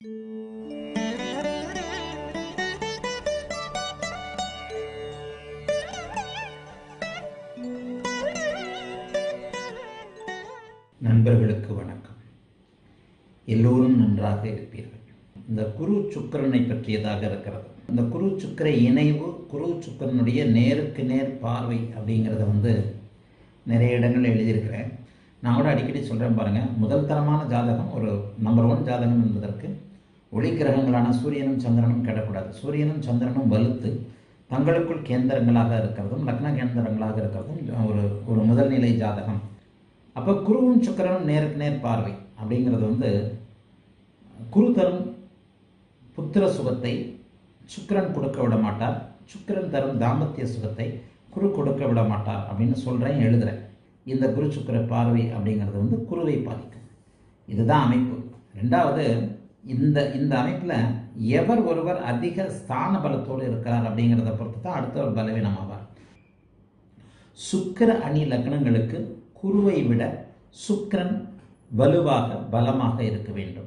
நண்பர்களுக்கு வணக்கம் எல்லோரும் நன்றாக இருப்பீர்கள் இந்த குரு சுக்கிரனை பற்றியதாக இருக்கிறது இந்த குரு சுக்கிர இணைவு குரு சுக்கிரனுடைய நேருக்கு நேர் பார்வை அப்படிங்கிறத வந்து நிறைய இடங்கள் எழுதியிருக்கிறேன் நான் கூட அடிக்கடி சொல்கிறேன் பாருங்கள் முதல் தரமான ஜாதகம் ஒரு நம்பர் ஒன் ஜாதகம் என்பதற்கு ஒளி கிரகங்களான சூரியனும் சந்திரனும் கெடக்கூடாது சூரியனும் சந்திரனும் வலுத்து தங்களுக்குள் கேந்திரங்களாக இருக்கிறதும் லக்ன கேந்திரங்களாக இருக்கிறதும் ஒரு ஒரு முதல்நிலை ஜாதகம் அப்போ குருவும் சுக்கிரனும் நேருக்கு நேர் பார்வை அப்படிங்கிறது வந்து குரு தரும் புத்திர சுகத்தை சுக்கிரன் கொடுக்க விட மாட்டார் சுக்கிரன் தரும் தாம்பத்திய சுகத்தை குரு கொடுக்க விட மாட்டார் அப்படின்னு சொல்கிறேன் எழுதுகிறேன் இந்த குரு சுக்கிர பார்வை அப்படிங்கிறது வந்து குருவை பாதிக்கும் இதுதான் அமைப்பு ரெண்டாவது இந்த இந்த அமைப்பில் எவர் ஒருவர் அதிக ஸ்தான பலத்தோடு இருக்கிறார் அப்படிங்கிறத பொறுத்து தான் அடுத்த ஒரு பலவீனமாவார் சுக்கிர அணி லக்னங்களுக்கு குருவை விட சுக்கிரன் வலுவாக பலமாக இருக்க வேண்டும்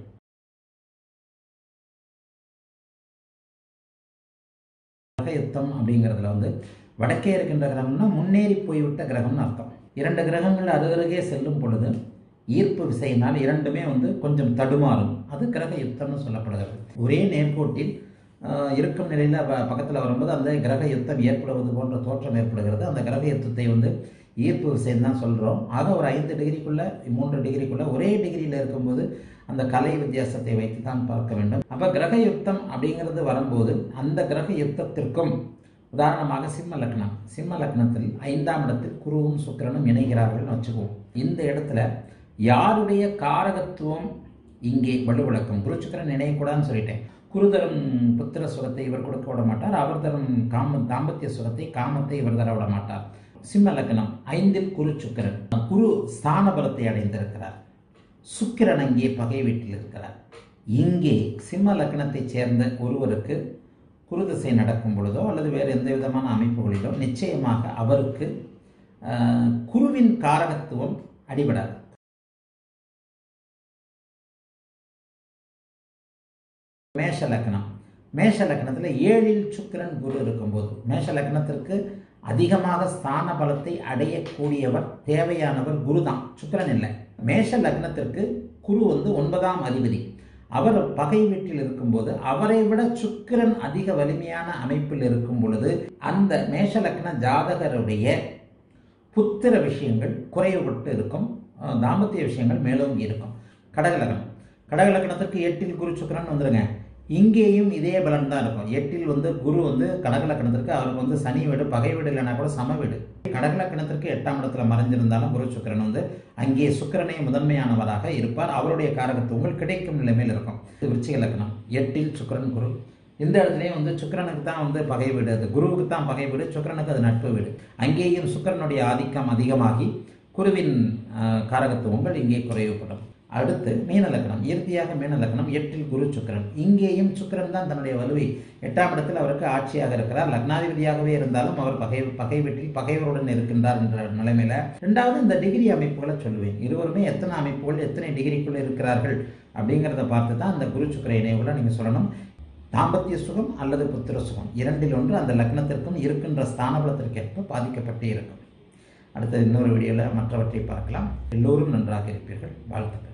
கிரகயுத்தம் அப்படிங்கிறதுல வந்து வடக்கே இருக்கின்ற கிரகம்னா முன்னேறி போய்விட்ட கிரகம்னு அர்த்தம் இரண்டு கிரகங்கள் அருகருகே செல்லும் பொழுது ஈர்ப்பு விசையினால் இரண்டுமே வந்து கொஞ்சம் தடுமாறும் அது கிரக யுத்தம்னு சொல்லப்படுகிறது ஒரே நேர்கோட்டில் இருக்கும் நிலையில் பக்கத்தில் வரும்போது அந்த கிரக யுத்தம் ஏற்படுவது போன்ற தோற்றம் ஏற்படுகிறது அந்த கிரக யுத்தத்தை வந்து ஈர்ப்பு விசைன்னு தான் சொல்கிறோம் ஆக ஒரு ஐந்து டிகிரிக்குள்ளே மூன்று டிகிரிக்குள்ளே ஒரே டிகிரியில் இருக்கும்போது அந்த கலை வித்தியாசத்தை வைத்து தான் பார்க்க வேண்டும் அப்போ கிரக யுத்தம் அப்படிங்கிறது வரும்போது அந்த கிரக யுத்தத்திற்கும் உதாரணமாக சிம்ம லக்னம் சிம்ம லக்னத்தில் ஐந்தாம் இடத்தில் குருவும் சுக்கிரனும் இணைகிறார்கள் வச்சுக்குவோம் இந்த இடத்துல யாருடைய காரகத்துவம் இங்கே வலுவிளக்கம் குரு சுக்கிரன் இணையக்கூடாதுன்னு சொல்லிட்டேன் குரு தரும் புத்திர சுகத்தை இவர் கொடுக்க விட மாட்டார் அவர் தரும் காம தாம்பத்திய சுகத்தை காமத்தை இவர் தர விட மாட்டார் சிம்ம லக்னம் ஐந்தில் குரு சுக்கிரன் குரு ஸ்தான பலத்தை அடைந்திருக்கிறார் சுக்கிரன் அங்கே பகை வீட்டில் இருக்கிறார் இங்கே சிம்ம லக்னத்தைச் சேர்ந்த ஒருவருக்கு குரு திசை நடக்கும் பொழுதோ அல்லது வேறு எந்த விதமான அமைப்புகளிலோ நிச்சயமாக அவருக்கு குருவின் காரகத்துவம் அடிபடாது மேஷ லக்னம் மேஷ லக்னத்தில் ஏழில் சுக்கிரன் குரு இருக்கும்போது மேஷ லக்னத்திற்கு அதிகமாக ஸ்தான பலத்தை அடையக்கூடியவர் தேவையானவர் குரு தான் சுக்கிரன் இல்லை மேஷ லக்னத்திற்கு குரு வந்து ஒன்பதாம் அதிபதி அவர் பகை வீட்டில் இருக்கும்போது அவரை விட சுக்கிரன் அதிக வலிமையான அமைப்பில் இருக்கும் பொழுது அந்த மேஷ லக்ன ஜாதகருடைய புத்திர விஷயங்கள் குறைவுபட்டு இருக்கும் தாம்பத்திய விஷயங்கள் மேலும் இருக்கும் கடகலக்கணம் கடகலக்கணத்திற்கு எட்டில் குரு சுக்கிரன் வந்துருங்க இங்கேயும் இதே பலன் தான் இருக்கும் எட்டில் வந்து குரு வந்து கடகலக்கணத்திற்கு அவருக்கு வந்து சனி வீடு பகை வீடு இல்லைனா கூட சம வீடு கடகலக்கணத்திற்கு எட்டாம் இடத்துல மறைஞ்சிருந்தாலும் குரு சுக்கிரன் வந்து அங்கே சுக்கிரனை முதன்மையானவராக இருப்பார் அவருடைய காரகத்துவங்கள் கிடைக்கும் நிலைமையில் இருக்கும் இது விருச்சிக லக்கணம் எட்டில் சுக்கிரன் குரு இந்த இடத்துலையும் வந்து சுக்கிரனுக்கு தான் வந்து பகை வீடு அது குருவுக்கு தான் பகை வீடு சுக்கிரனுக்கு அது நட்பு வீடு அங்கேயும் சுக்கிரனுடைய ஆதிக்கம் அதிகமாகி குருவின் காரகத்துவங்கள் இங்கே குறைவுபடும் அடுத்து மீன லக்னம் இறுதியாக மீன லக்னம் எட்டில் குரு சுக்கிரன் இங்கேயும் சுக்கிரன் தான் தன்னுடைய வலுவை எட்டாம் இடத்தில் அவருக்கு ஆட்சியாக இருக்கிறார் லக்னாதிபதியாகவே இருந்தாலும் அவர் பகை பகை வீட்டில் பகைவருடன் இருக்கின்றார் என்ற நிலைமையில ரெண்டாவது இந்த டிகிரி அமைப்புகளை சொல்லுவேன் இருவருமே எத்தனை அமைப்புகள் எத்தனை டிகிரிக்குள்ள இருக்கிறார்கள் அப்படிங்கிறத பார்த்து தான் அந்த குரு சுக்கிர இணைவுகளை நீங்கள் சொல்லணும் தாம்பத்திய சுகம் அல்லது புத்திர சுகம் இரண்டில் ஒன்று அந்த லக்னத்திற்கும் இருக்கின்ற ஸ்தானபலத்திற்கேற்ப பாதிக்கப்பட்டு இருக்கும் அடுத்த இன்னொரு வீடியோவில் மற்றவற்றை பார்க்கலாம் எல்லோரும் நன்றாக இருப்பீர்கள் வாழ்த்துக்கள்